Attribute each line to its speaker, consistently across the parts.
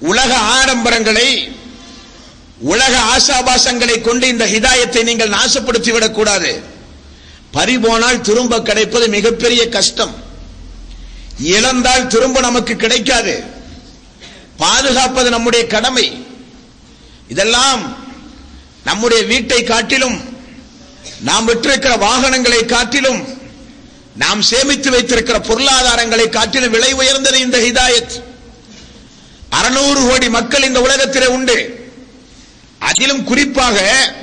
Speaker 1: உலக ஆடம்பரங்களை உலக ஆசாபாசங்களை கொண்டு இந்த ஹிதாயத்தை நீங்கள் நாசப்படுத்தி விடக்கூடாது பறிபோனால் திரும்ப கிடைப்பது மிகப்பெரிய கஷ்டம் இழந்தால் திரும்ப நமக்கு கிடைக்காது பாதுகாப்பது நம்முடைய கடமை இதெல்லாம் நம்முடைய வீட்டை காட்டிலும் நாம் விட்டிருக்கிற வாகனங்களை காட்டிலும் நாம் சேமித்து வைத்திருக்கிற பொருளாதாரங்களை காட்டிலும் விலை உயர்ந்தது இந்த ஹிதாயத் அறுநூறு கோடி மக்கள் இந்த உலகத்திலே உண்டு அதிலும் குறிப்பாக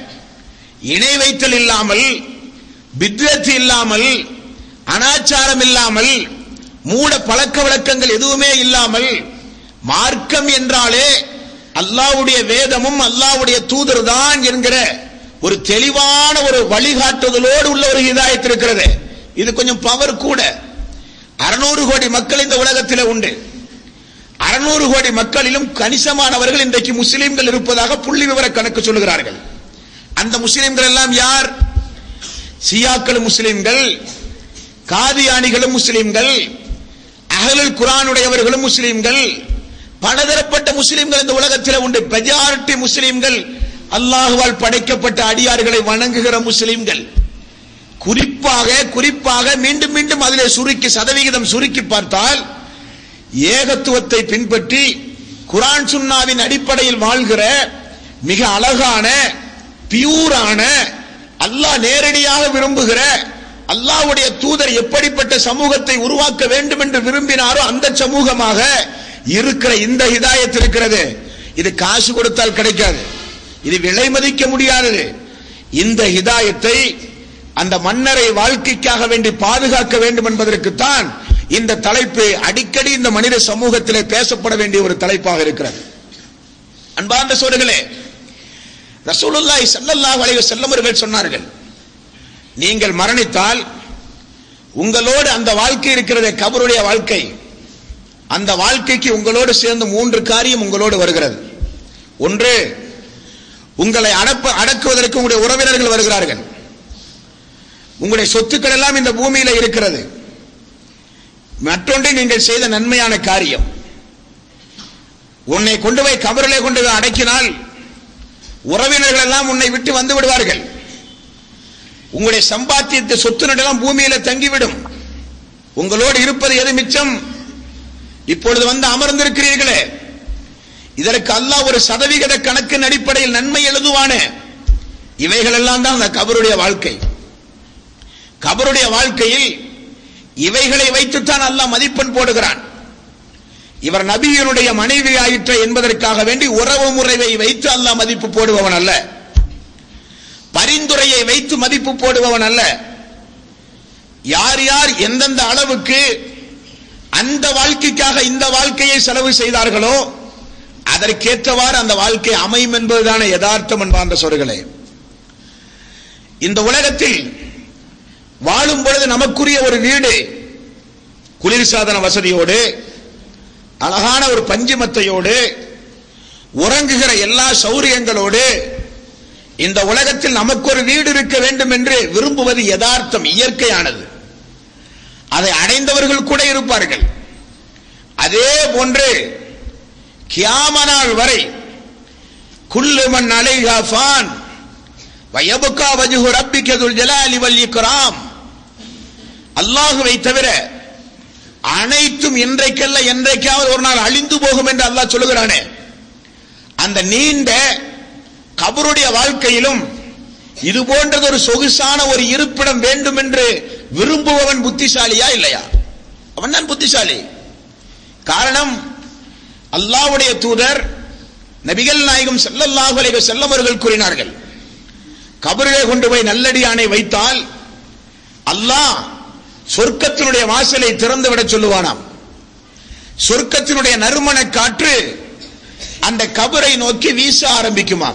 Speaker 1: இணை வைத்தல் இல்லாமல் பித்வத்து இல்லாமல் அனாச்சாரம் இல்லாமல் மூட பழக்க வழக்கங்கள் எதுவுமே இல்லாமல் மார்க்கம் என்றாலே அல்லாவுடைய வேதமும் அல்லாவுடைய தூதர் தான் என்கிற ஒரு தெளிவான ஒரு வழிகாட்டுதலோடு உள்ள ஒரு ஹிதாயத் இருக்கிறது இது கொஞ்சம் பவர் கூட அறுநூறு கோடி மக்கள் இந்த உலகத்தில் உண்டு அறுநூறு கோடி மக்களிலும் கணிசமானவர்கள் இன்றைக்கு முஸ்லிம்கள் இருப்பதாக புள்ளி விவர கணக்கு சொல்லுகிறார்கள் அந்த முஸ்லிம்கள் எல்லாம் யார் சியாக்களும் முஸ்லிம்கள் காதியானிகளும் முஸ்லிம்கள் அகலுல் குரானுடையவர்களும் முஸ்லிம்கள் பலதரப்பட்ட முஸ்லிம்கள் இந்த உலகத்தில் உண்டு மெஜாரிட்டி முஸ்லிம்கள் அல்லாஹுவால் படைக்கப்பட்ட அடியார்களை வணங்குகிற முஸ்லிம்கள் குறிப்பாக குறிப்பாக மீண்டும் மீண்டும் அதிலே சுருக்கி சதவிகிதம் சுருக்கி பார்த்தால் ஏகத்துவத்தை பின்பற்றி குரான் சுன்னாவின் அடிப்படையில் வாழ்கிற மிக அழகான பியூரான அல்லாஹ் நேரடியாக விரும்புகிற அல்லாஹ்வுடைய தூதர் எப்படிப்பட்ட சமூகத்தை உருவாக்க வேண்டும் என்று விரும்பினாரோ அந்த சமூகமாக இருக்கிற இந்த ஹிதாயத் இருக்கிறது இது காசு கொடுத்தால் கிடைக்காது இது விலை மதிக்க முடியாதது இந்த ஹிதாயத்தை அந்த மன்னரை வாழ்க்கைக்காக வேண்டி பாதுகாக்க வேண்டும் என்பதற்குத்தான் இந்த தலைப்பு அடிக்கடி இந்த மனித சமூகத்திலே பேசப்பட வேண்டிய ஒரு தலைப்பாக இருக்கிறது அன்பார்ந்த சோழர்களே ரசூலுல்லாஹி ஸல்லல்லாஹு அலைஹி வஸல்லம் அவர்கள் சொன்னார்கள் நீங்கள் மரணித்தால் உங்களோடு அந்த வாழ்க்கை இருக்கிறதே கபருடைய வாழ்க்கை அந்த வாழ்க்கைக்கு உங்களோடு சேர்ந்து மூன்று காரியம் உங்களோடு வருகிறது ஒன்று உங்களை அடப்ப அடக்குவதற்கு உங்களுடைய உறவினர்கள் வருகிறார்கள் உங்களுடைய சொத்துக்கள் எல்லாம் இந்த பூமியில இருக்கிறது மற்றொன்று நீங்கள் செய்த நன்மையான காரியம் உன்னை கொண்டு போய் கபரிலே கொண்டு போய் அடக்கினால் உறவினர்கள் எல்லாம் உன்னை விட்டு வந்து விடுவார்கள் உங்களுடைய சம்பாத்தியத்தை சொத்து நடலாம் பூமியில தங்கிவிடும் உங்களோடு இருப்பது எது மிச்சம் இப்பொழுது வந்து அமர்ந்திருக்கிறீர்களே இதற்கு அல்லாஹ் ஒரு சதவிகித கணக்கின் அடிப்படையில் நன்மை எழுதுவானே இவைகள் எல்லாம் தான் அந்த கபருடைய வாழ்க்கை கபருடைய வாழ்க்கையில் இவைகளை வைத்துத்தான் அல்லாஹ் மதிப்பெண் போடுகிறான் இவர் நபியினுடைய மனைவி ஆயிற்ற என்பதற்காக வேண்டி உறவு முறையை வைத்து அல்லாஹ் மதிப்பு போடுபவன் அல்ல பரிந்துரையை வைத்து மதிப்பு போடுபவன் அல்ல யார் யார் எந்தெந்த அளவுக்கு அந்த வாழ்க்கைக்காக இந்த வாழ்க்கையை செலவு செய்தார்களோ அதற்கேற்றவாறு அந்த வாழ்க்கை அமையும் என்பதுதான யதார்த்தம் என்பார்ந்த சொற்களே இந்த உலகத்தில் வாழும் பொழுது நமக்குரிய ஒரு வீடு குளிர்சாதன வசதியோடு அழகான ஒரு பஞ்சுமத்தையோடு உறங்குகிற எல்லா சௌரியங்களோடு இந்த உலகத்தில் நமக்கு ஒரு வீடு இருக்க வேண்டும் என்று விரும்புவது யதார்த்தம் இயற்கையானது அதை அடைந்தவர்கள் கூட இருப்பார்கள் அதே போன்று கியாமனால் வரை குல்லுமன் அலைஹா ஃபான் வயபுக்கா வஜுஹு ரப்பிக்கதுல் ஜலாலி வல் இக்ராம் அல்லாஹுவை தவிர அனைத்தும் இன்றைக்கல்ல என்றைக்காவது ஒரு நாள் அழிந்து போகும் என்று அல்லாஹ் சொல்லுகிறானே அந்த நீண்ட கபருடைய வாழ்க்கையிலும் இது போன்றது ஒரு சொகுசான ஒரு இருப்பிடம் வேண்டும் என்று விரும்புபவன் புத்திசாலியா இல்லையா அவன் தான் புத்திசாலி காரணம் அல்லாஹ்வுடைய தூதர் நபிகள் நாயகம் ஸல்லல்லாஹு அலைஹி வஸல்லம் அவர்கள் கூறினார்கள் கபரிலே கொண்டு போய் நல்லடியானை வைத்தால் அல்லாஹ் சொர்க்கத்தினுடைய வாசலை திறந்து விட சொல்லுவானாம் சொர்க்கத்தினுடைய நறுமண காற்று அந்த கபரை நோக்கி வீச ஆரம்பிக்குமாம்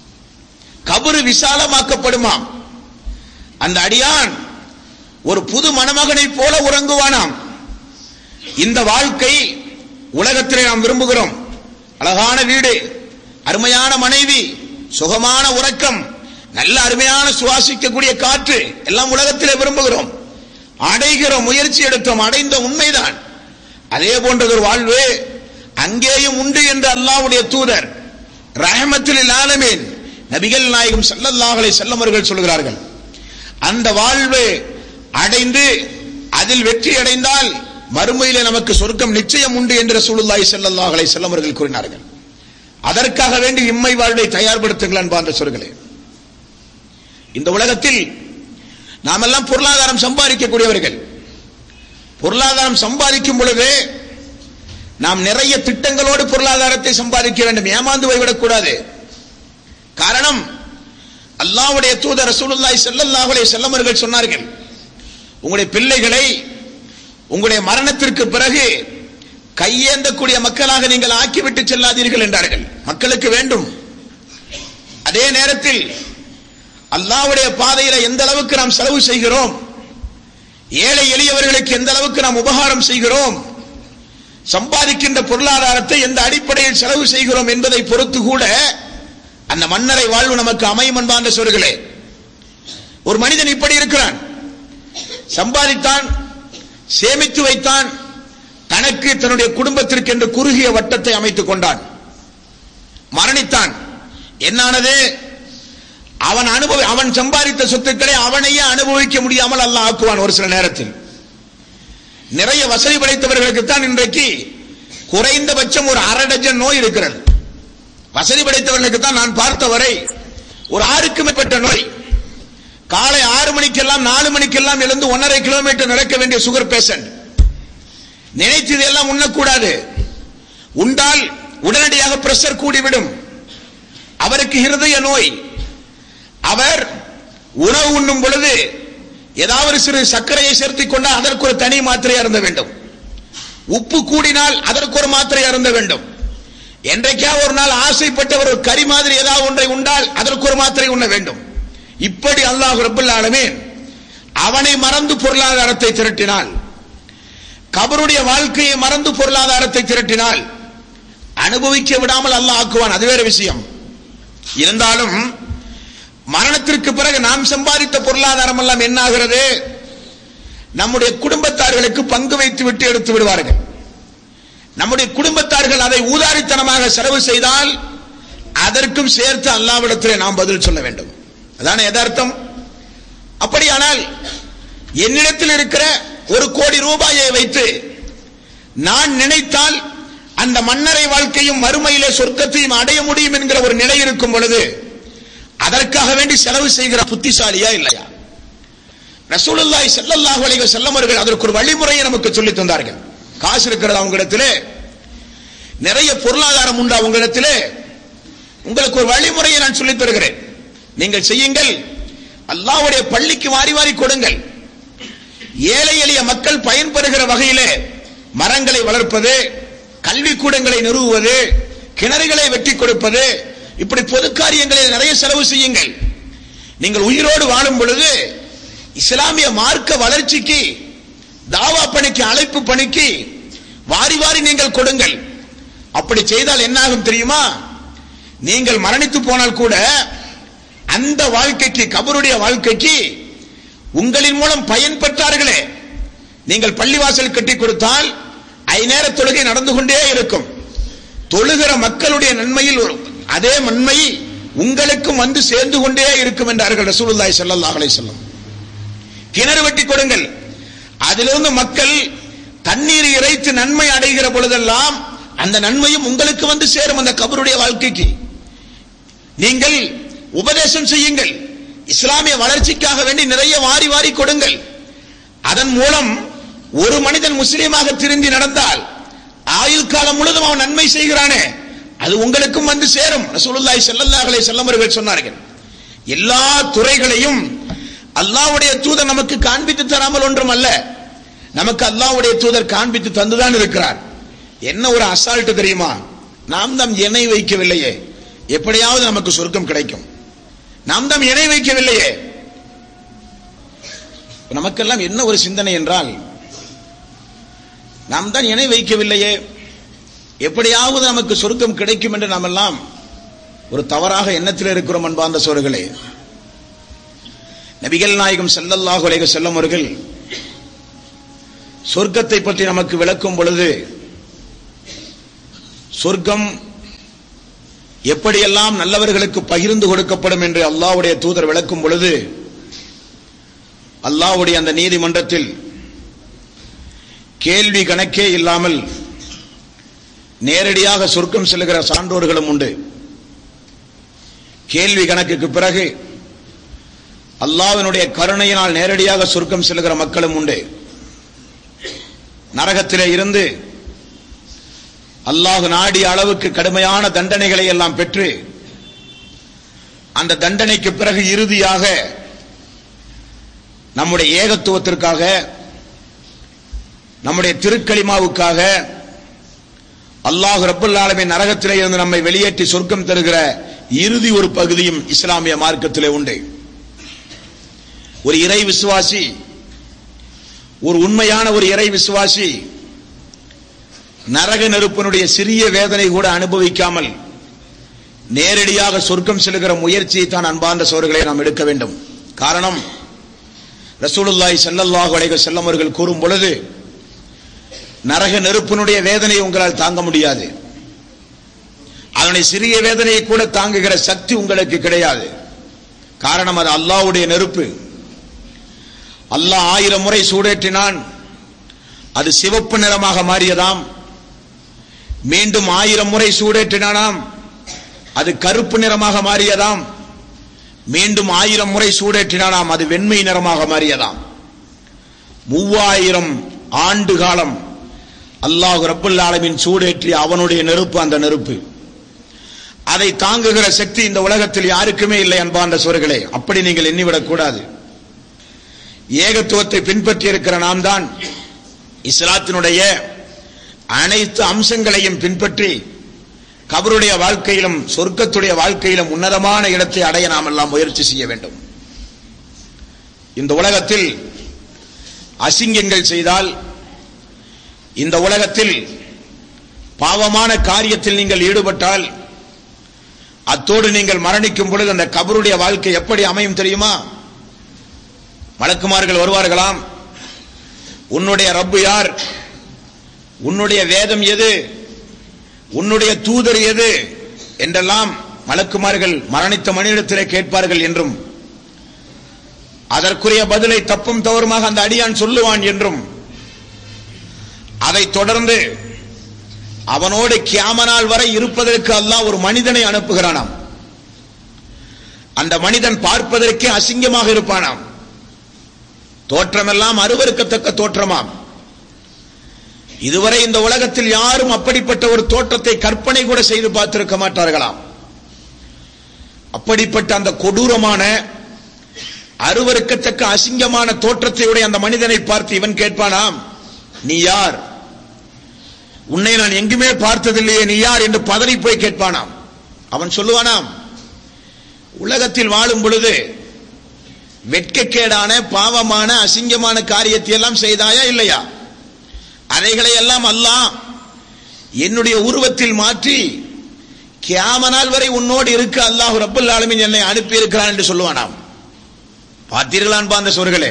Speaker 1: கபரு விசாலமாக்கப்படுமாம் அந்த அடியான் ஒரு புது மணமகனைப் போல உறங்குவானாம் இந்த வாழ்க்கை உலகத்திலே நாம் விரும்புகிறோம் அழகான வீடு அருமையான மனைவி சுகமான உறக்கம் நல்ல அருமையான சுவாசிக்கக்கூடிய காற்று எல்லாம் உலகத்திலே விரும்புகிறோம் அடைகிற முயற்சி எடுத்தோம் அடைந்த உண்மைதான் அதே போன்றது ஒரு வாழ்வு அங்கேயும் உண்டு என்று அல்லாஹ்வுடைய தூதர் ரஹமத்துல் ஆலமீன் நபிகள் நாயகம் ஸல்லல்லாஹு அலைஹி வஸல்லம் அவர்கள் சொல்கிறார்கள் அந்த வாழ்வு அடைந்து அதில் வெற்றி அடைந்தால் மறுமையிலே நமக்கு சொர்க்கம் நிச்சயம் உண்டு என்று ரசூலுல்லாஹி ஸல்லல்லாஹு அலைஹி வஸல்லம் அவர்கள் கூறினார்கள் அதற்காக வேண்டி இம்மை வாழ்வை தயார்படுத்துங்கள் அன்பார்ந்த சொற்களே இந்த உலகத்தில் நாமெல்லாம் பொருளாதாரம் சம்பாதிக்கக்கூடியவர்கள் பொருளாதாரம் சம்பாதிக்கும் பொழுது நாம் நிறைய திட்டங்களோடு பொருளாதாரத்தை சம்பாதிக்க வேண்டும் ஏமாந்து போய்விடக்கூடாது காரணம் அல்லாஹ்வுடைய தூதர் ரசூலுல்லாஹி ஸல்லல்லாஹு அலைஹி வஸல்லம் அவர்கள் சொன்னார்கள் உங்களுடைய பிள்ளைகளை உங்களுடைய மரணத்திற்கு பிறகு கையேந்தக்கூடிய மக்களாக நீங்கள் ஆக்கிவிட்டு செல்லாதீர்கள் என்றார்கள் மக்களுக்கு வேண்டும் அதே நேரத்தில் அல்லாஹ்வுடைய பாதையில எந்த அளவுக்கு நாம் செலவு செய்கிறோம் ஏழை எளியவர்களுக்கு எந்த அளவுக்கு நாம் உபகாரம் செய்கிறோம் சம்பாதிக்கின்ற பொருளாதாரத்தை எந்த அடிப்படையில் செலவு செய்கிறோம் என்பதை பொறுத்து கூட அந்த மன்னரை வாழ்வு நமக்கு அமையும் அன்பார்ந்த சொற்களே ஒரு மனிதன் இப்படி இருக்கிறான் சம்பாதித்தான் சேமித்து வைத்தான் தனக்கு தன்னுடைய குடும்பத்திற்கு என்று குறுகிய வட்டத்தை அமைத்துக் கொண்டான் மரணித்தான் என்னானது அவன் அனுபவி அவன் சம்பாதித்த சொத்துக்களை அவனையே அனுபவிக்க முடியாமல் அல்லாஹ் ஆக்குவான் ஒரு சில நேரத்தில் நிறைய வசதி படைத்தவர்களுக்கு தான் இன்றைக்கு குறைந்தபட்சம் ஒரு அரை டஜன் நோய் இருக்கிறது வசதி படைத்தவர்களுக்கு தான் நான் பார்த்தவரை ஒரு ஆறுக்கு மேற்பட்ட நோய் காலை ஆறு மணிக்கெல்லாம் நாலு மணிக்கெல்லாம் எழுந்து ஒன்றரை கிலோமீட்டர் நடக்க வேண்டிய சுகர் பேஷண்ட் நினைத்தது எல்லாம் உண்ணக்கூடாது உண்டால் உடனடியாக பிரஷர் கூடிவிடும் அவருக்கு இருதய நோய் அவர் உணவு உண்ணும் பொழுது ஏதாவது சிறு சர்க்கரையை சேர்த்துக் கொண்டால் அதற்கு ஒரு தனி மாத்திரை அருந்த வேண்டும் உப்பு கூடினால் அதற்கு ஒரு மாத்திரை அருந்த வேண்டும் என்றைக்கா ஒரு நாள் ஆசைப்பட்டவர் ஒரு கறி மாதிரி ஏதாவது ஒன்றை உண்டால் அதற்கு ஒரு மாத்திரை உண்ண வேண்டும் இப்படி அல்லாஹ் ரப்பல் ஆலமீன் அவனை மறந்து பொருளாதாரத்தை திரட்டினால் கபருடைய வாழ்க்கையை மறந்து பொருளாதாரத்தை திரட்டினால் அனுபவிக்க விடாமல் அல்லாஹ் ஆக்குவான் அது வேற விஷயம் இருந்தாலும் மரணத்திற்கு பிறகு நாம் சம்பாதித்த பொருளாதாரம் எல்லாம் என்ன ஆகிறது நம்முடைய குடும்பத்தார்களுக்கு பங்கு வைத்து விட்டு எடுத்து விடுவார்கள் நம்முடைய குடும்பத்தார்கள் அதை ஊதாரித்தனமாக செலவு செய்தால் அதற்கும் சேர்த்து அல்லாவிடத்திலே நாம் பதில் சொல்ல வேண்டும் அதான யதார்த்தம் அப்படியானால் என்னிடத்தில் இருக்கிற ஒரு கோடி ரூபாயை வைத்து நான் நினைத்தால் அந்த மன்னரை வாழ்க்கையும் மறுமையிலே சொர்க்கத்தையும் அடைய முடியும் என்கிற ஒரு நிலை இருக்கும் பொழுது அதற்காக வேண்டி செலவு செய்கிற புத்திசாலியா இல்லையா ரசூலுல்லாஹி ஸல்லல்லாஹு அலைஹி வஸல்லம் அவர்கள் அதற்கு ஒரு வழிமுறையை நமக்கு சொல்லி தந்தார்கள் காசு இருக்கிறது அவங்களிடத்திலே நிறைய பொருளாதாரம் உண்டு அவங்களிடத்திலே உங்களுக்கு ஒரு வழிமுறையை நான் சொல்லித் தருகிறேன் நீங்கள் செய்யுங்கள் அல்லாஹ்வுடைய பள்ளிக்கு வாரி வாரி கொடுங்கள் ஏழை எளிய மக்கள் பயன்பெறுகிற வகையிலே மரங்களை வளர்ப்பது கல்விக்கூடங்களை நிறுவுவது கிணறுகளை வெட்டி கொடுப்பது இப்படி பொது காரியங்களில் நிறைய செலவு செய்யுங்கள் நீங்கள் உயிரோடு வாழும் பொழுது இஸ்லாமிய மார்க்க வளர்ச்சிக்கு தாவா பணிக்கு அழைப்பு பணிக்கு வாரி வாரி நீங்கள் கொடுங்கள் அப்படி செய்தால் என்னாகும் தெரியுமா நீங்கள் மரணித்து போனால் கூட அந்த வாழ்க்கைக்கு கபருடைய வாழ்க்கைக்கு உங்களின் மூலம் பயன் பெற்றார்களே நீங்கள் பள்ளிவாசல் கட்டி கொடுத்தால் ஐநேர தொழுகை நடந்து கொண்டே இருக்கும் தொழுகிற மக்களுடைய நன்மையில் ஒரு- அதே நன்மை உங்களுக்கும் வந்து சேர்ந்து கொண்டே இருக்கும் என்றார்கள் ரசூலுல்லாஹி ஸல்லல்லாஹு அலைஹி வஸல்லம் கிணறு வெட்டி கொடுங்கள் அதிலிருந்து மக்கள் தண்ணீர் இறைத்து நன்மை அடைகிற பொழுதெல்லாம் அந்த நன்மையும் உங்களுக்கு வந்து சேரும் அந்த கபருடைய வாழ்க்கைக்கு நீங்கள் உபதேசம் செய்யுங்கள் இஸ்லாமிய வளர்ச்சிக்காக வேண்டி நிறைய வாரி வாரி கொடுங்கள் அதன் மூலம் ஒரு மனிதன் முஸ்லீமாக திருந்தி நடந்தால் ஆயுள் காலம் முழுதும் அவன் நன்மை செய்கிறானே அது உங்களுக்கும் வந்து சேரும் ரசூலுல்லாஹி ஸல்லல்லாஹு அலைஹி வஸல்லம் அவர்கள் சொன்னார்கள் எல்லா துறைகளையும் அல்லாஹ்வுடைய தூதர் நமக்கு காண்பித்து தராமல் ஒன்றும் அல்ல நமக்கு அல்லாஹ்வுடைய தூதர் காண்பித்து தந்துதான் இருக்கிறார் என்ன ஒரு அசால்ட் தெரியுமா நாம் தான் இணை வைக்கவில்லையே எப்படியாவது நமக்கு சொர்க்கம் கிடைக்கும் நாம் தான் இணை வைக்கவில்லையே நமக்கெல்லாம் என்ன ஒரு சிந்தனை என்றால் நாம் தான் இணை வைக்கவில்லையே எப்படியாவது நமக்கு சொர்க்கம் கிடைக்கும் என்று நாம் எல்லாம் ஒரு தவறாக எண்ணத்தில் இருக்கிறோம் அன்பார்ந்த சோர்களே நபிகள் நாயகம் ஸல்லல்லாஹு அலைஹி வஸல்லம் அவர்கள் சொர்க்கத்தை பற்றி நமக்கு விளக்கும் பொழுது சொர்க்கம் எப்படியெல்லாம் நல்லவர்களுக்கு பகிர்ந்து கொடுக்கப்படும் என்று அல்லாஹ்வுடைய தூதர் விளக்கும் பொழுது அல்லாஹ்வுடைய அந்த நீதிமன்றத்தில் கேள்வி கணக்கே இல்லாமல் நேரடியாக சொர்க்கம் செல்லுகிற சான்றோர்களும் உண்டு கேள்வி கணக்குக்கு பிறகு அல்லாஹ்வினுடைய கருணையினால் நேரடியாக சொர்க்கம் செல்லுகிற மக்களும் உண்டு நரகத்திலே இருந்து அல்லாஹ் நாடிய அளவுக்கு கடுமையான தண்டனைகளை எல்லாம் பெற்று அந்த தண்டனைக்கு பிறகு இறுதியாக நம்முடைய ஏகத்துவத்திற்காக நம்முடைய திருக்களிமாவுக்காக அல்லாஹ் ரப்பல் ஆலமீன் நரகத்திலே இருந்து நம்மை வெளியேற்றி சொர்க்கம் தருகிற இறுதி ஒரு பகுதியும் இஸ்லாமிய மார்க்கத்திலே உண்டு ஒரு இறை விசுவாசி ஒரு உண்மையான ஒரு இறை விசுவாசி நரக நெருப்பினுடைய சிறிய வேதனை கூட அனுபவிக்காமல் நேரடியாக சொர்க்கம் செல்கிற முயற்சியை தான் அன்பார்ந்த சோர்களை நாம் எடுக்க வேண்டும் காரணம் ரசூலுல்லாஹி ஸல்லல்லாஹு அலைஹி வஸல்லம் அவர்கள் கூறும் பொழுது நரக நெருப்பினுடைய வேதனையை உங்களால் தாங்க முடியாது அதனுடைய சிறிய வேதனையை கூட தாங்குகிற சக்தி உங்களுக்கு கிடையாது காரணம் அது அல்லாஹ்வுடைய நெருப்பு அல்லாஹ் ஆயிரம் முறை சூடேற்றினான் அது சிவப்பு நிறமாக மாறியதாம் மீண்டும் ஆயிரம் முறை சூடேற்றினானாம் அது கருப்பு நிறமாக மாறியதாம் மீண்டும் ஆயிரம் முறை சூடேற்றினானாம் அது வெண்மை நிறமாக மாறியதாம் மூவாயிரம் ஆண்டு காலம் அல்லாஹ் ரப்புல் ஆலமின் சூடேற்றி அவனுடைய நெருப்பு அந்த நெருப்பு அதை தாங்குகிற சக்தி இந்த உலகத்தில் யாருக்குமே இல்லை அன்பார்ந்த சோர்களே அப்படி நீங்கள் எண்ணிவிடக் கூடாது ஏகத்துவத்தை பின்பற்றி இருக்கிற நாம் தான் இஸ்லாத்தினுடைய அனைத்து அம்சங்களையும் பின்பற்றி கபருடைய வாழ்க்கையிலும் சொர்க்கத்துடைய வாழ்க்கையிலும் உன்னதமான இடத்தை அடைய நாம் எல்லாம் முயற்சி செய்ய வேண்டும் இந்த உலகத்தில் அசிங்கங்கள் செய்தால் இந்த உலகத்தில் பாவமான காரியத்தில் நீங்கள் ஈடுபட்டால் அத்தோடு நீங்கள் மரணிக்கும் பொழுது அந்த கபருடைய வாழ்க்கை எப்படி அமையும் தெரியுமா மலக்குமார்கள் வருவார்களாம் உன்னுடைய ரப்பு யார் உன்னுடைய வேதம் எது உன்னுடைய தூதர் எது என்றெல்லாம் மலக்குமார்கள் மரணித்த மனிதத்திலே கேட்பார்கள் என்றும் அதற்குரிய பதிலை தப்பும் தவறுமாக அந்த அடியான் சொல்லுவான் என்றும் அதைத் தொடர்ந்து அவனோடு கியாமனால் வரை இருப்பதற்கு அல்லாஹ் ஒரு மனிதனை அனுப்புகிறானாம் அந்த மனிதன் பார்ப்பதற்கே அசிங்கமாக இருப்பானாம் தோற்றமெல்லாம் அருவருக்கத்தக்க தோற்றமாம் இதுவரை இந்த உலகத்தில் யாரும் அப்படிப்பட்ட ஒரு தோற்றத்தை கற்பனை கூட செய்து பார்த்திருக்க மாட்டார்களாம் அப்படிப்பட்ட அந்த கொடூரமான அருவருக்கத்தக்க அசிங்கமான தோற்றத்தை உடைய அந்த மனிதனை பார்த்து இவன் கேட்பானாம் நீ யார் உன்னை நான் எங்குமே பார்த்ததில்லையே நீ யார் என்று பதறி போய் கேட்பானாம் அவன் சொல்லுவானாம் உலகத்தில் வாழும் பொழுது வெட்கக்கேடான பாவமான அசிங்கமான காரியத்தை எல்லாம் செய்தாயா இல்லையா அதைகளை எல்லாம் அல்லாஹ் என்னுடைய உருவத்தில் மாற்றி கியாமனால் வரை உன்னோடு இருக்க அல்லாஹ் ரப்பல் ஆலமீன் என்னை அனுப்பி இருக்கிறான் என்று சொல்லுவானாம் பார்த்தீர்களான் அந்த சொர்களே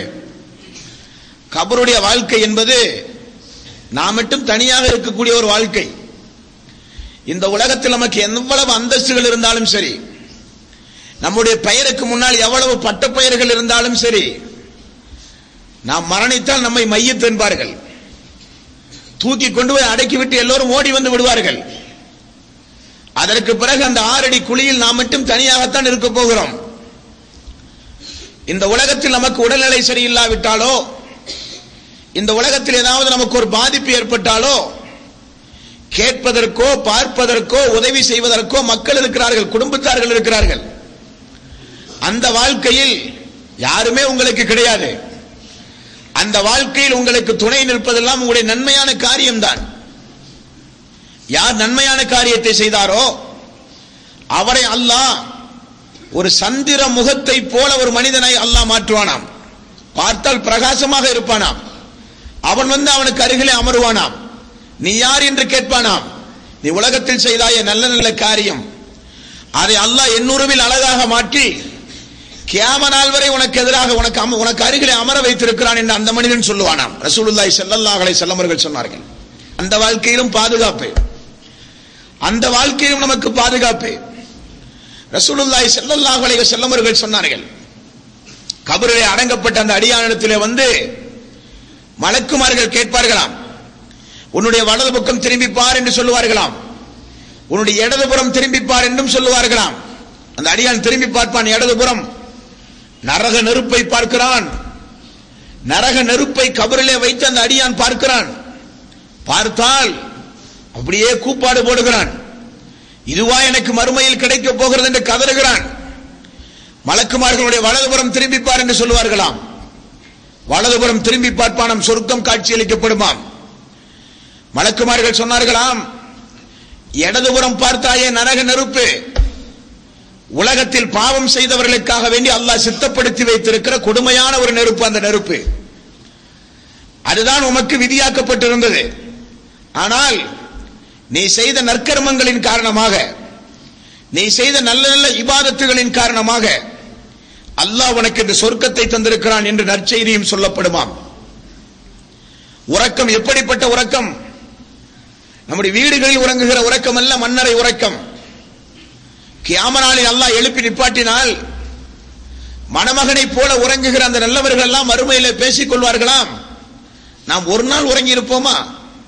Speaker 1: கபருடைய வாழ்க்கை என்பது நாம் மட்டும் தனியாக இருக்கக்கூடிய ஒரு வாழ்க்கை இந்த உலகத்தில் நமக்கு எவ்வளவு அந்தஸ்துகள் இருந்தாலும் சரி நம்முடைய பெயருக்கு முன்னால் எவ்வளவு பட்ட பெயர்கள் இருந்தாலும் சரி நாம் மரணித்தால் நம்மை மையத் என்பார்கள் தூக்கி கொண்டு போய் அடக்கிவிட்டு எல்லோரும் ஓடி வந்து விடுவார்கள் அதற்கு பிறகு அந்த ஆறடி குழியில் நாம் மட்டும் தனியாகத்தான் இருக்க போகிறோம் இந்த உலகத்தில் நமக்கு உடல்நிலை சரியில்லாவிட்டாலோ இந்த உலகத்தில் ஏதாவது நமக்கு ஒரு பாதிப்பு ஏற்பட்டாலோ கேட்பதற்கோ பார்ப்பதற்கோ உதவி செய்வதற்கோ மக்கள் இருக்கிறார்கள் குடும்பத்தார்கள் இருக்கிறார்கள் அந்த வாழ்க்கையில் யாருமே உங்களுக்கு கிடையாது அந்த வாழ்க்கையில் உங்களுக்கு துணை நிற்பதெல்லாம் உங்களுடைய நன்மையான காரியம்தான் யார் நன்மையான காரியத்தை செய்தாரோ அவரை அல்லாஹ் ஒரு சந்திர முகத்தை போல ஒரு மனிதனை அல்லாஹ் மாற்றுவானாம் பார்த்தால் பிரகாசமாக இருப்பானாம் அவன் வந்து அவனுக்கு அருகிலே அமருவானாம் நீ யார் என்று கேட்பானாம் நீ உலகத்தில் செய்தாய நல்ல நல்ல காரியம் அதை அல்லாஹ் எண்ணுருவில் அழகாக மாற்றி கியாம நாள் வரை உனக்கு எதிராக உனக்கு அம- உனக்கு அருகிலே அமர வைத்திருக்கிறான் என்று அந்த மனிதன் சொல்லுவானாம் ரசூலுல்லாஹி ஸல்லல்லாஹு அலைஹி வஸல்லம் அவர்கள் சொன்னார்கள் அந்த வாழ்க்கையிலும் பாதுகாப்பு அந்த வாழ்க்கையும் நமக்கு பாதுகாப்பு ரசூலுல்லாஹி ஸல்லல்லாஹு அலைஹி வஸல்லம் அவர்கள் சொன்னார்கள் கபரிலே அடங்கப்பட்ட அந்த அடியானிடத்திலே வந்து மலக்குமார்கள் கேட்பார்களாம் உன்னுடைய வலது பக்கம் திரும்பி பார் என்று சொல்லுவார்களாம் உன்னுடைய இடதுபுறம் திரும்பி பார் என்றும் சொல்லுவார்களாம் அந்த அடியான் திரும்பி பார்ப்பான் இடதுபுறம் நரக நெருப்பை பார்க்கிறான் நரக நெருப்பை கபரிலே வைத்து அந்த அடியான் பார்க்கிறான் பார்த்தால் அப்படியே கூப்பாடு போடுகிறான் இதுவா எனக்கு மறுமையில் கிடைக்க போகிறது என்று கதறுகிறான் மலக்குமார்களுடைய வலதுபுறம் திரும்பிப்பார் என்று சொல்லுவார்களாம் வலதுபுறம் திரும்பி பார்ப்பானம் சொர்க்கம் காட்சியளிக்கப்படுமாம் மலக்குமார்கள் சொன்னார்களாம் இடதுபுறம் பார்த்தாயே நரக நெருப்பு உலகத்தில் பாவம் செய்தவர்களுக்காக வேண்டி அல்லாஹ் சித்தப்படுத்தி வைத்திருக்கிற கொடுமையான ஒரு நெருப்பு அந்த நெருப்பு அதுதான் உமக்கு விதியாக்கப்பட்டிருந்தது ஆனால் நீ செய்த நற்கர்மங்களின் காரணமாக நீ செய்த நல்ல நல்ல இபாதத்துகளின் காரணமாக அல்லாஹ் உனக்கு இந்த சொர்க்கத்தை தந்திருக்கிறான் என்று நற்செய்தியும் சொல்லப்படுமாம் உறக்கம் எப்படிப்பட்ட உறக்கம் நம்முடைய வீடுகளில் உறங்குகிற உறக்கம் அல்ல மன்னரை உறக்கம் கியாமனாலில் அல்லாஹ் எழுப்பி நிப்பாட்டினால் மணமகனைப் போல உறங்குகிற அந்த நல்லவர்கள் எல்லாம் மறுமையில பேசிக் கொள்வார்களாம் நாம் ஒரு நாள் உறங்கி இருப்போமா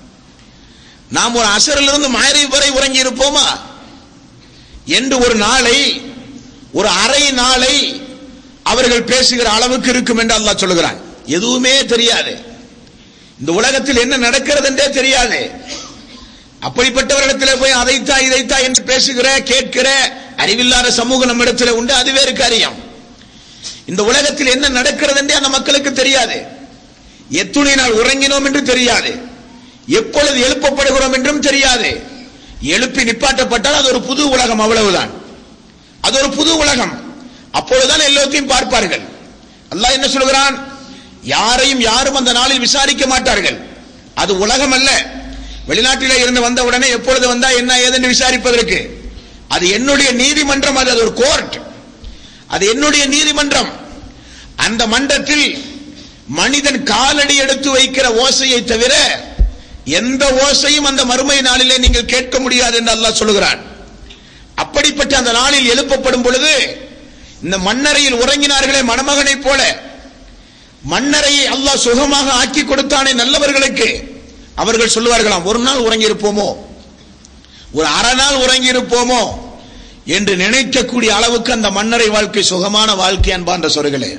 Speaker 1: நாம் ஒரு அசரிலிருந்து மாயரை வரை உறங்கி இருப்போமா என்று ஒரு நாளை ஒரு அரை நாளை அவர்கள் பேசுகிற அளவுக்கு இருக்கும் என்று அல்லாஹ் சொல்லுகிறான் எதுவுமே தெரியாது இந்த உலகத்தில் என்ன நடக்கிறது என்றே தெரியாது அப்படிப்பட்டவரிடத்தில் போய் அதைத்தா இதைத்தா என்று பேசுகிற கேட்கிற அறிவில்லாத சமூகம் நம்மிடத்தில் உண்டு அது வேறு காரியம் இந்த உலகத்தில் என்ன நடக்கிறது என்றே அந்த மக்களுக்கு தெரியாது எத்துணை நாள் உறங்கினோம் என்று தெரியாது எப்பொழுது எழுப்பப்படுகிறோம் என்றும் தெரியாது எழுப்பி நிப்பாட்டப்பட்டால் அது ஒரு புது உலகம் அவ்வளவுதான் அது ஒரு புது உலகம் அப்பொழுதுதான் எல்லோத்தையும் பார்ப்பார்கள் அல்லாஹ் என்ன சொல்கிறான் யாரையும் யாரும் அந்த நாளில் விசாரிக்க மாட்டார்கள் அது உலகம் அல்ல வெளிநாட்டிலே இருந்து வந்த உடனே எப்பொழுது வந்தா என்ன ஏதென்று விசாரிப்பதற்கு அது என்னுடைய நீதிமன்றம் அது அது ஒரு கோர்ட் அது என்னுடைய நீதிமன்றம் அந்த மன்றத்தில் மனிதன் காலடி எடுத்து வைக்கிற ஓசையை தவிர எந்த ஓசையும் அந்த மறுமை நாளிலே நீங்கள் கேட்க முடியாது என்று அல்லாஹ் சொல்லுகிறான் அப்படிப்பட்ட அந்த நாளில் எழுப்பப்படும் பொழுது இந்த மன்னரையில் உறங்கினார்களே மணமகனைப் போல மன்னரையை அல்லாஹ் சுகமாக ஆக்கி கொடுத்தானே நல்லவர்களுக்கு அவர்கள் சொல்லுவார்களாம் ஒரு நாள் உறங்கி இருப்போமோ ஒரு அரை நாள் உறங்கி இருப்போமோ என்று நினைக்கக்கூடிய அளவுக்கு அந்த மன்னரை வாழ்க்கை சுகமான வாழ்க்கை அன்பான்ற சொற்களே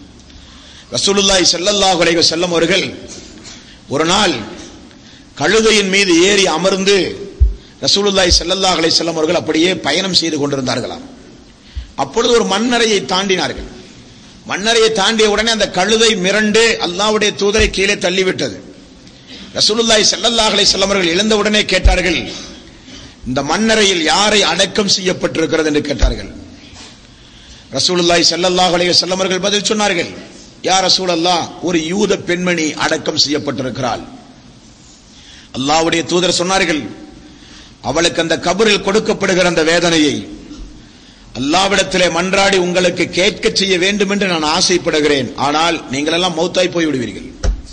Speaker 1: ரசூலுல்லாஹி ஸல்லல்லாஹு அலைஹி வஸல்லம் அவர்கள் ஒரு நாள் கழுதையின் மீது ஏறி அமர்ந்து ரசூலுல்லாஹி ஸல்லல்லாஹு அலைஹி வஸல்லம் அவர்கள் அப்படியே பயணம் செய்து கொண்டிருந்தார்களாம் அப்பொழுது ஒரு மண்ணறையை தாண்டினார்கள் மண்ணறையை தாண்டிய உடனே அந்த கழுதை மிரண்டு அல்லாஹ்வுடைய தூதரை கீழே தள்ளிவிட்டது ரசூலுல்லாஹி ஸல்லல்லாஹு அலைஹி வஸல்லம் அவர்கள் எழுந்த உடனே கேட்டார்கள் இந்த மண்ணறையில் யாரை அடக்கம் செய்யப்பட்டிருக்கிறது என்று கேட்டார்கள் ரசூலுல்லாஹி ஸல்லல்லாஹு அலைஹி வஸல்லம் அவர்கள் பதில் சொன்னார்கள் யா ரசூலல்லாஹ் ஒரு யூத பெண்மணி அடக்கம் செய்யப்பட்டிருக்கிறாள் அல்லாஹ்வுடைய தூதர் சொன்னார்கள் அவளுக்கு அந்த கபரில் கொடுக்கப்படுகிற அந்த வேதனையை அல்லாவிடத்திலே மன்றாடி உங்களுக்கு கேட்க செய்ய வேண்டும் என்று நான் ஆசைப்படுகிறேன் ஆனால் நீங்கள் எல்லாம் மௌத்தாய் போய் விடுவீர்கள்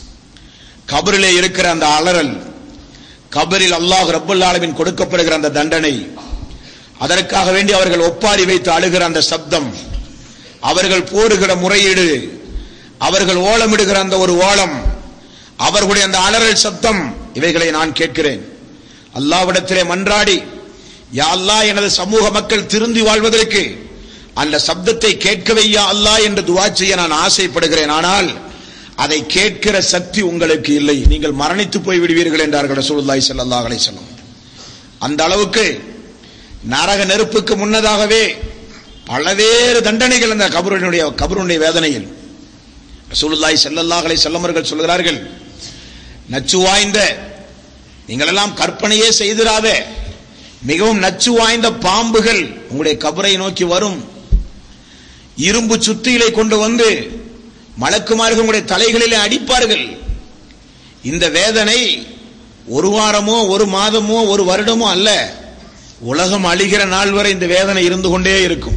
Speaker 1: கபரிலே இருக்கிற அந்த அலறல் கபரில் அல்லாஹ் ரப்பல் ஆலமின் கொடுக்கப்படுகிற அந்த தண்டனை அதற்காக வேண்டி அவர்கள் ஒப்பாரி வைத்து அழுகிற அந்த சப்தம் அவர்கள் போடுகிற முறையீடு அவர்கள் ஓலமிடுகிற அந்த ஒரு ஓலம் அவர்களுடைய அந்த அலறல் சப்தம் இவைகளை நான் கேட்கிறேன் அல்லாவிடத்திலே மன்றாடி யா அல்லாஹ் எனது சமூக மக்கள் திருந்தி வாழ்வதற்கு அந்த சப்தத்தை கேட்கவே யா அல்லாஹ் என்று துவா செய்ய நான் ஆசைப்படுகிறேன் ஆனால் அதை கேட்கிற சக்தி உங்களுக்கு இல்லை நீங்கள் மரணித்து போய் விடுவீர்கள் என்றார்கள் ரசூலுல்லாஹி ஸல்லல்லாஹு அலைஹி வஸல்லம் அந்த அளவுக்கு நரக நெருப்புக்கு முன்னதாகவே பலவேறு தண்டனைகள் அந்த கபருடைய கபருடைய வேதனையில் ரசூலுல்லாஹி ஸல்லல்லாஹு அலைஹி வஸல்லம் அவர்கள் சொல்கிறார்கள் நச்சு வாய்ந்த நீங்கள் எல்லாம் கற்பனையே செய்திராதே மிகவும் நச்சு வாய்ந்த பாம்புகள் உங்களுடைய கபரை நோக்கி வரும் இரும்பு சுத்திகளை கொண்டு வந்து மலக்குமார்கள் உங்களுடைய தலைகளிலே அடிப்பார்கள் இந்த வேதனை ஒரு வாரமோ ஒரு மாதமோ ஒரு வருடமோ அல்ல உலகம் அழிகிற நாள் வரை இந்த வேதனை இருந்து கொண்டே இருக்கும்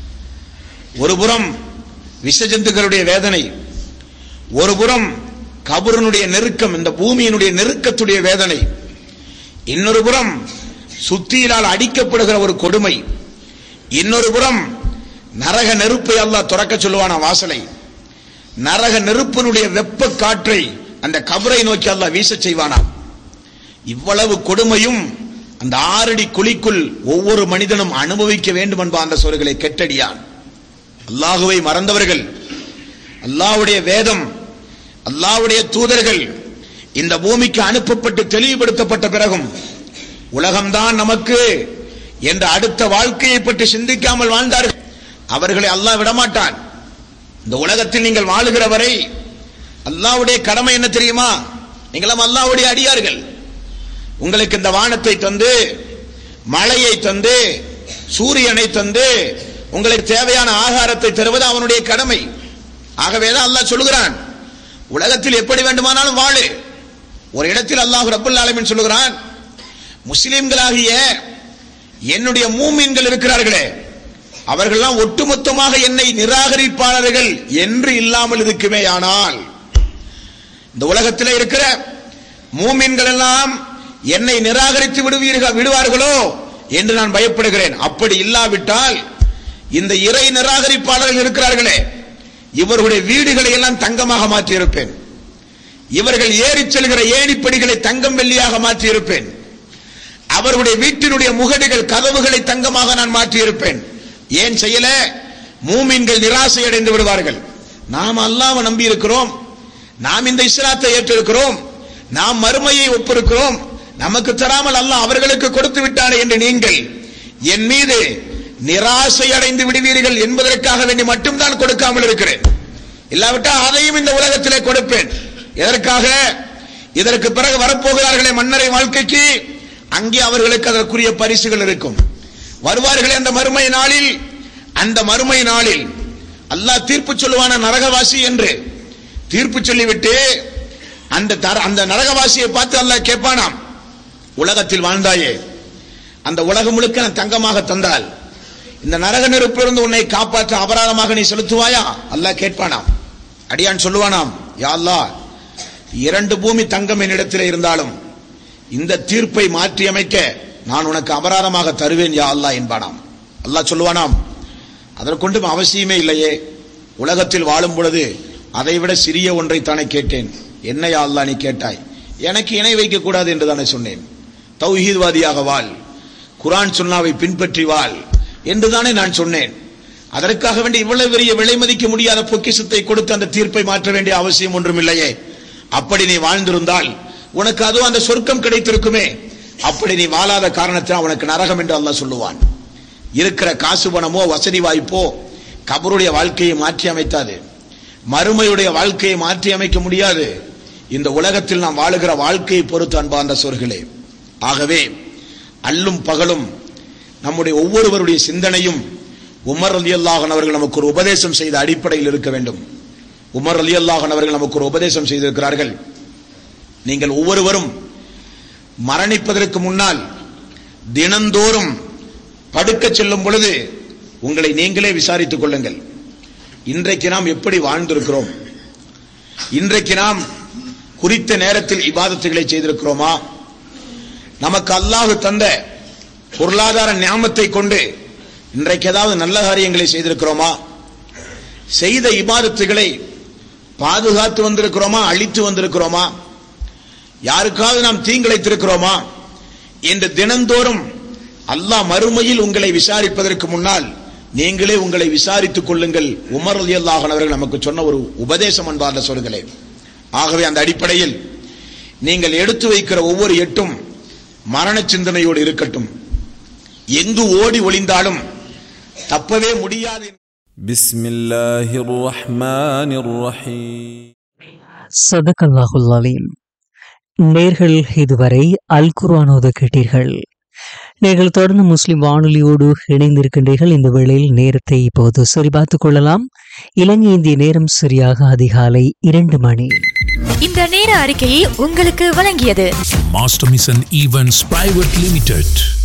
Speaker 1: ஒரு புறம் விஷஜந்துக்களுடைய வேதனை ஒரு புறம் கபருனுடைய நெருக்கம் இந்த பூமியினுடைய நெருக்கத்துடைய வேதனை இன்னொரு புறம் சுத்தியிலால் அடிக்கப்படுகிற ஒரு கொடுமை இன்னொரு புறம் நரக நெருப்பை அல்லாஹ் துறக்க சொல்லுவான வாசலை நரக நெருப்பினுடைய வெப்ப காற்றை அந்த கபரை நோக்கி அல்லாஹ் வீச செய்வானாம் இவ்வளவு கொடுமையும் அந்த ஆறடி குழிக்குள் ஒவ்வொரு மனிதனும் அனுபவிக்க வேண்டும் என்பா அந்த சொற்களை கெட்டடியான் அல்லாஹுவை மறந்தவர்கள் அல்லாஹ்வுடைய வேதம் அல்லாஹ்வுடைய தூதர்கள் இந்த பூமிக்கு அனுப்பப்பட்டு தெளிவுபடுத்தப்பட்ட பிறகும் உலகம்தான் நமக்கு என்ற அடுத்த வாழ்க்கையை பற்றி சிந்திக்காமல் வாழ்ந்தார்கள் அவர்களை அல்லாஹ் விடமாட்டான் இந்த உலகத்தில் நீங்கள் வாழுகிற வரை அல்லாஹ்வுடைய கடமை என்ன தெரியுமா நீங்களும் அல்லாஹ்வுடைய அடியார்கள் உங்களுக்கு இந்த வானத்தை தந்து மழையை தந்து சூரியனை தந்து உங்களுக்கு தேவையான ஆகாரத்தை தருவது அவனுடைய கடமை ஆகவேதான் அல்லாஹ் சொல்லுகிறான் உலகத்தில் எப்படி வேண்டுமானாலும் வாழு ஒரு இடத்தில் அல்லாஹ் ரப்பல் ஆலமீன் சொல்லுகிறான் முஸ்லிம்களாகிய என்னுடைய மூமின்கள் இருக்கிறார்களே அவர்கள்லாம் ஒட்டுமொத்தமாக என்னை நிராகரிப்பாளர்கள் என்று இல்லாமல் இருக்குமே ஆனால் இந்த உலகத்தில் இருக்கிற மூமின்கள் எல்லாம் என்னை நிராகரித்து விடுவீர்கள் விடுவார்களோ என்று நான் பயப்படுகிறேன் அப்படி இல்லாவிட்டால் இந்த இறை நிராகரிப்பாளர்கள் இருக்கிறார்களே இவர்களுடைய வீடுகளை எல்லாம் தங்கமாக மாற்றியிருப்பேன் இவர்கள் ஏறிச் செல்கிற ஏணிப்படிகளை தங்கம் வெள்ளியாக மாற்றியிருப்பேன் அவர்களுடைய வீட்டினுடைய முகடுகள் கதவுகளை தங்கமாக நான் மாற்றியிருப்பேன் ஏன் செய்யல மூமின்கள் நிராசை அடைந்து விடுவார்கள் நாம் அல்லாஹ்வை நம்பி இருக்கிறோம் நாம் இந்த இஸ்லாத்தை ஏற்றிருக்கிறோம் நாம் மறுமையை ஒப்பிருக்கிறோம் நமக்கு தராமல் அல்லாஹ் அவர்களுக்கு கொடுத்து விட்டானே என்று நீங்கள் என் மீது நிராசை அடைந்து விடுவீர்கள் என்பதற்காக வேண்டி மட்டும்தான் கொடுக்காமல் இருக்கிறேன் இல்லாவிட்டால் அதையும் இந்த உலகத்திலே கொடுப்பேன் எதற்காக இதற்கு பிறகு வரப்போகிறார்களே மன்னரை வாழ்க்கைக்கு அங்கே அவர்களுக்கு அதற்குரிய பரிசுகள் இருக்கும் வருவார்களே அந்த மறுமை நாளில் அந்த மறுமை நாளில் அல்லாஹ் தீர்ப்பு சொல்லுவான நரகவாசி என்று தீர்ப்பு சொல்லிவிட்டு அந்த தர- அந்த நரகவாசியை பார்த்து அல்லாஹ் கேட்பானாம் உலகத்தில் வாழ்ந்தாயே அந்த உலகம் முழுக்க நான் தங்கமாக தந்தால் இந்த நரக நெருப்பிலிருந்து உன்னை காப்பாற்ற அபராதமாக நீ செலுத்துவாயா அல்லாஹ் கேட்பானாம் அடியான் சொல்லுவானாம் யா அல்லாஹ் இரண்டு பூமி தங்கம் என்னிடத்தில் இருந்தாலும் இந்த தீர்ப்பை மாற்றி அமைக்க நான் உனக்கு அபராதமாக தருவேன் யா அல்லாஹ் என்பானாம் அல்லாஹ் சொல்லுவானாம் அதற்கொண்டும் அவசியமே இல்லையே உலகத்தில் வாழும் பொழுது அதைவிட சிறிய ஒன்றை தானே கேட்டேன் என்ன யா அல்லாஹ் நீ கேட்டாய் எனக்கு இணை வைக்க கூடாது என்று தானே சொன்னேன் தௌஹீத்வாதியாக வாழ் குர்ஆன் சுன்னாவை பின்பற்றி வாழ் என்றுதானே நான் சொன்னேன் அதற்காக வேண்டி இவ்வளவு பெரிய விலை மதிக்க முடியாத பொக்கிஷத்தை கொடுத்து அந்த தீர்ப்பை மாற்ற வேண்டிய அவசியம் ஒன்றும் இல்லையே அப்படி நீ வாழ்ந்திருந்தால் உனக்கு அதுவும் அந்த சொர்க்கம் கிடைத்திருக்குமே அப்படி நீ வாழாத காரணத்தினால் உனக்கு நரகம் என்று அல்லாஹ் சொல்லுவான் இருக்கிற காசு பணமோ வசதி வாய்ப்போ கபருடைய வாழ்க்கையை மாற்றி அமைத்தாது மறுமையுடைய வாழ்க்கையை மாற்றி அமைக்க முடியாது இந்த உலகத்தில் நாம் வாழுகிற வாழ்க்கையை பொறுத்து அன்பார்ந்த சொர்களே ஆகவே அல்லும் பகலும் நம்முடைய ஒவ்வொருவருடைய சிந்தனையும் உமர் அலி அல்லாஹன் அவர்கள் நமக்கு ஒரு உபதேசம் செய்த அடிப்படையில் இருக்க வேண்டும் உமர் அலி அல்லாஹன் அவர்கள் நமக்கு ஒரு உபதேசம் செய்திருக்கிறார்கள் நீங்கள் ஒவ்வொருவரும் மரணிப்பதற்கு முன்னால் தினந்தோறும் படுக்கச் செல்லும் பொழுது உங்களை நீங்களே விசாரித்துக் கொள்ளுங்கள் இன்றைக்கு நாம் எப்படி வாழ்ந்திருக்கிறோம் இன்றைக்கு நாம் குறித்த நேரத்தில் இபாதத்துகளை செய்திருக்கிறோமா நமக்கு அல்லாஹ் தந்த பொருளாதார ஞாபத்தை கொண்டு இன்றைக்கு ஏதாவது நல்ல காரியங்களை செய்திருக்கிறோமா செய்த இபாதத்துகளை பாதுகாத்து வந்திருக்கிறோமா அழித்து வந்திருக்கிறோமா யாருக்காவது நாம் தீங்கிழைத்திருக்கிறோமா என்று தினந்தோறும் அல்லாஹ் மறுமையில் உங்களை விசாரிப்பதற்கு முன்னால் நீங்களே உங்களை விசாரித்துக் கொள்ளுங்கள் உமர் அலி அல்லாஹன் அவர்கள் நமக்கு சொன்ன ஒரு உபதேசம் அன்பார்ந்த சொல்களே ஆகவே அந்த அடிப்படையில் நீங்கள் எடுத்து வைக்கிற ஒவ்வொரு எட்டும் மரண சிந்தனையோடு இருக்கட்டும் எங்கு ஓடி ஒளிந்தாலும் தப்பவே முடியாது
Speaker 2: بسم الله الرحمن الرحيم
Speaker 3: சதகல்லாஹுல் அலீம் நேர்கள் இதுவரை அல் குர்ஆனோத கேட்டீர்கள் நீங்கள் தொடர்ந்து முஸ்லிம் வானொலியோடு இணைந்திருக்கின்றீர்கள் இந்த வேளையில் நேரத்தை இப்போது சரிபார்த்துக் கொள்ளலாம் இலங்கை இந்திய நேரம் சரியாக அதிகாலை இரண்டு மணி
Speaker 4: இந்த நேர அறிக்கையை உங்களுக்கு வழங்கியது
Speaker 5: Master Mission Events Private Limited.